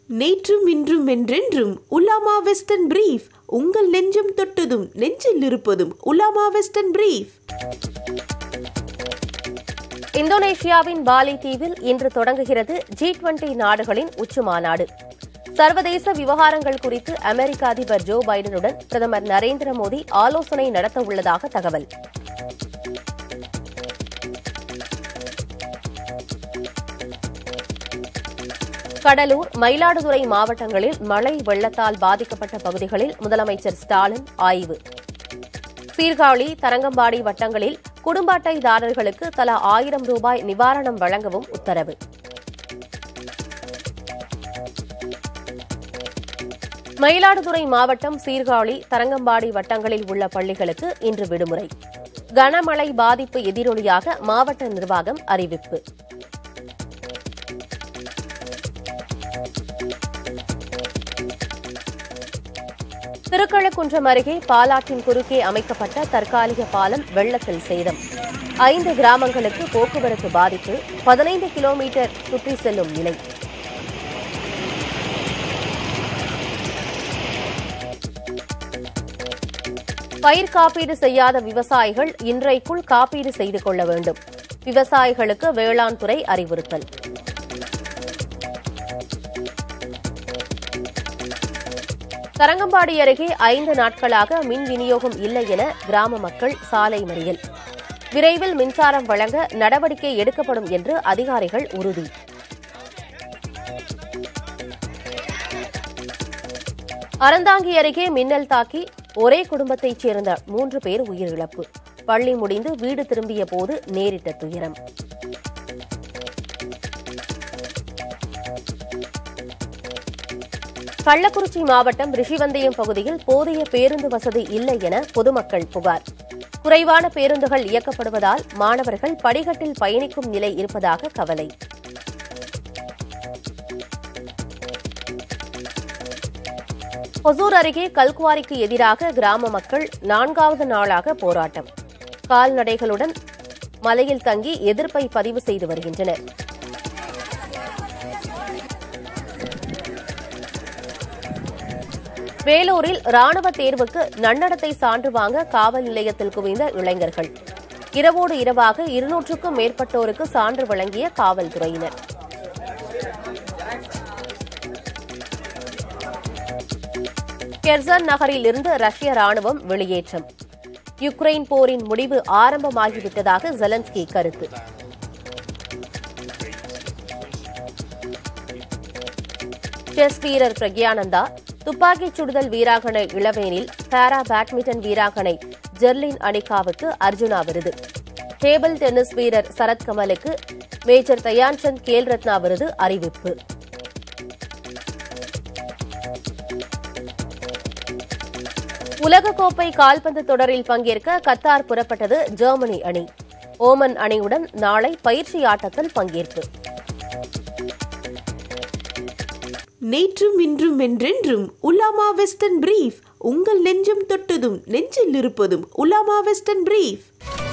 நேற்றும் இன்றும் என்றென்றும் உலாமா வெஸ்டர்ன் பிரீஃப் உங்கள் நெஞ்சம் தொட்டதும் நெஞ்சில் இருப்பதும் உலாமா வெஸ்டர்ன் பிரீஃப் இந்தோனேஷியாவின் பாலி தீவில் இன்று தொடங்குகிறது ஜி டுவெண்டி நாடுகளின் உச்சி மாநாடு சர்வதேச விவகாரங்கள் குறித்து அமெரிக்க அதிபர் ஜோ பைடனுடன் பிரதமர் நரேந்திர மோடி ஆலோசனை நடத்த உள்ளதாக தகவல் கடலூர் மயிலாடுதுறை மாவட்டங்களில் மழை வெள்ளத்தால் பாதிக்கப்பட்ட பகுதிகளில் முதலமைச்சர் ஸ்டாலின் ஆய்வு சீர்காழி தரங்கம்பாடி வட்டங்களில் குடும்ப அட்டைதாரர்களுக்கு தலா ஆயிரம் ரூபாய் நிவாரணம் வழங்கவும் உத்தரவு மயிலாடுதுறை மாவட்டம் சீர்காழி தரங்கம்பாடி வட்டங்களில் உள்ள பள்ளிகளுக்கு இன்று விடுமுறை கனமழை பாதிப்பு எதிரொலியாக மாவட்ட நிர்வாகம் அறிவிப்பு திருக்கழுக்குன்றம் அருகே பாலாற்றின் குறுக்கே அமைக்கப்பட்ட தற்காலிக பாலம் வெள்ளத்தில் சேதம் ஐந்து கிராமங்களுக்கு போக்குவரத்து பாதிப்பு பதினைந்து கிலோமீட்டர் சுற்றி செல்லும் நிலை பயிர் காப்பீடு செய்யாத விவசாயிகள் இன்றைக்குள் காப்பீடு செய்து கொள்ள வேண்டும் விவசாயிகளுக்கு வேளாண் துறை அறிவுறுத்தல் தரங்கம்பாடி அருகே ஐந்து நாட்களாக மின் விநியோகம் இல்லை என கிராம மக்கள் சாலை மறியல் விரைவில் மின்சாரம் வழங்க நடவடிக்கை எடுக்கப்படும் என்று அதிகாரிகள் உறுதி அறந்தாங்கி அருகே மின்னல் தாக்கி ஒரே குடும்பத்தைச் சேர்ந்த மூன்று பேர் உயிரிழப்பு பள்ளி முடிந்து வீடு திரும்பிய போது நேரிட்ட துயரம் கள்ளக்குறிச்சி மாவட்டம் ரிஷிவந்தயம் பகுதியில் போதிய பேருந்து வசதி இல்லை என பொதுமக்கள் புகார் குறைவான பேருந்துகள் இயக்கப்படுவதால் மாணவர்கள் படிக்கட்டில் பயணிக்கும் நிலை இருப்பதாக கவலை ஒசூர் அருகே கல்குவாரிக்கு எதிராக கிராம மக்கள் நான்காவது நாளாக போராட்டம் கால்நடைகளுடன் மலையில் தங்கி எதிர்ப்பை பதிவு செய்து வருகின்றனர் வேலூரில் ராணுவ தேர்வுக்கு நன்னடத்தை சான்று வாங்க காவல் நிலையத்தில் குவிந்த இளைஞர்கள் இரவோடு இரவாக இருநூற்றுக்கும் மேற்பட்டோருக்கு சான்று வழங்கிய காவல்துறையினர் கெர்சன் நகரில் இருந்து ரஷ்ய ராணுவம் வெளியேற்றம் யுக்ரைன் போரின் முடிவு ஆரம்பமாகிவிட்டதாக ஜெலன்ஸ்கி கருத்து செஸ் வீரர் பிரக்யானந்தா துப்பாக்கிச் சுடுதல் வீராங்கனை இளவேனில் பாரா பேட்மிண்டன் வீராங்கனை ஜெர்லின் அனிகாவுக்கு அர்ஜுனா விருது டேபிள் டென்னிஸ் வீரர் சரத் கமலுக்கு மேஜர் தயான்சந்த் கேல் ரத்னா விருது அறிவிப்பு உலகக்கோப்பை கால்பந்து தொடரில் பங்கேற்க கத்தார் புறப்பட்டது ஜெர்மனி அணி ஓமன் அணியுடன் நாளை பயிற்சி ஆட்டத்தில் பங்கேற்பு நேற்றும் இன்றும் என்றென்றும் உலாமா வெஸ்டர்ன் பிரீஃப் உங்கள் நெஞ்சம் தொட்டதும் நெஞ்சில் இருப்பதும் உலாமா வெஸ்டர்ன் பிரீஃப்